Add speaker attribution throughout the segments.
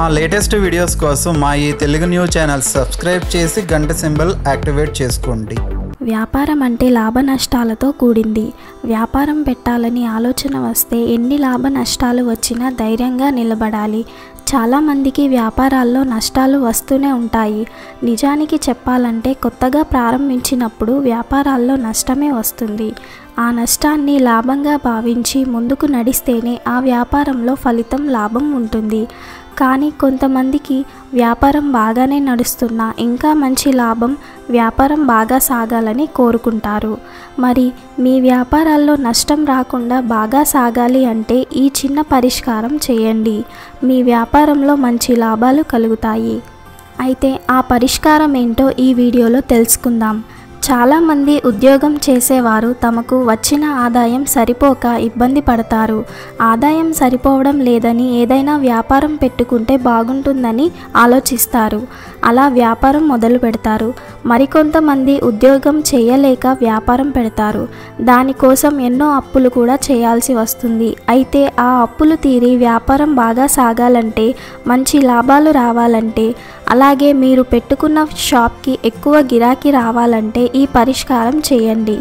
Speaker 1: మా latest videos కోసం మా ఈ తెలుగు న్యూస్ ఛానల్ సబ్స్క్రైబ్ చేసి గంట సింబల్ యాక్టివేట్ చేసుకోండి
Speaker 2: వ్యాపారం అంటే లాభ నష్టాలతో కూడింది వ్యాపారం పెట్టాలని ఆలోచన వస్తే ఎన్ని లాభ నష్టాలు వచ్చినా ధైర్యంగా నిలబడాలి చాలామందికి వ్యాపారాల్లో నష్టాలు వస్తూనే ఉంటాయి నిజానికి చెప్పాలంటే కొత్తగా ప్రారంభించినప్పుడు వ్యాపారాల్లో నష్టమే వస్తుంది ఆ నష్టాన్ని లాభంగా భావించి ముందుకు నడిస్తేనే ఆ వ్యాపారంలో ఫలితం లాభం ఉంటుంది కానీ కొంతమందికి వ్యాపారం బాగానే నడుస్తున్నా ఇంకా మంచి లాభం వ్యాపారం బాగా సాగాలని కోరుకుంటారు మరి మీ వ్యాపారాల్లో నష్టం రాకుండా బాగా సాగాలి అంటే ఈ చిన్న పరిష్కారం చేయండి మీ వ్యాపారంలో మంచి లాభాలు కలుగుతాయి అయితే ఆ పరిష్కారం ఏంటో ఈ వీడియోలో తెలుసుకుందాం చాలామంది ఉద్యోగం చేసేవారు తమకు వచ్చిన ఆదాయం సరిపోక ఇబ్బంది పడతారు ఆదాయం సరిపోవడం లేదని ఏదైనా వ్యాపారం పెట్టుకుంటే బాగుంటుందని ఆలోచిస్తారు అలా వ్యాపారం మొదలు పెడతారు మరికొంతమంది ఉద్యోగం చేయలేక వ్యాపారం పెడతారు దానికోసం ఎన్నో అప్పులు కూడా చేయాల్సి వస్తుంది అయితే ఆ అప్పులు తీరి వ్యాపారం బాగా సాగాలంటే మంచి లాభాలు రావాలంటే అలాగే మీరు పెట్టుకున్న షాప్కి ఎక్కువ గిరాకీ రావాలంటే ఈ పరిష్కారం చేయండి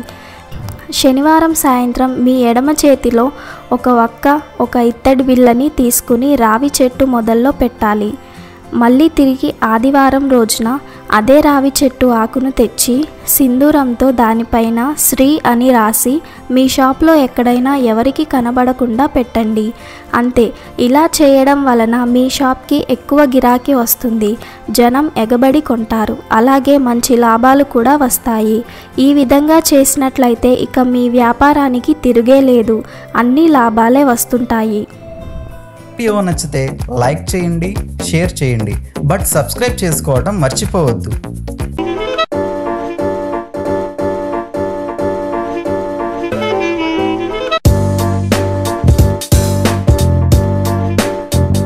Speaker 2: శనివారం సాయంత్రం మీ ఎడమ చేతిలో ఒక వక్క ఒక ఇత్తడి బిళ్ళని తీసుకుని రావి చెట్టు మొదల్లో పెట్టాలి మళ్ళీ తిరిగి ఆదివారం రోజున అదే రావి చెట్టు ఆకును తెచ్చి సింధూరంతో దానిపైన శ్రీ అని రాసి మీ షాప్లో ఎక్కడైనా ఎవరికి కనబడకుండా పెట్టండి అంతే ఇలా చేయడం వలన మీ షాప్కి ఎక్కువ గిరాకీ వస్తుంది జనం ఎగబడి కొంటారు అలాగే మంచి లాభాలు కూడా వస్తాయి ఈ విధంగా చేసినట్లయితే ఇక మీ వ్యాపారానికి తిరిగే లేదు అన్ని లాభాలే వస్తుంటాయి
Speaker 1: వీడియో నచ్చితే లైక్ చేయండి షేర్ చేయండి బట్ సబ్స్క్రైబ్ చేసుకోవడం మర్చిపోవద్దు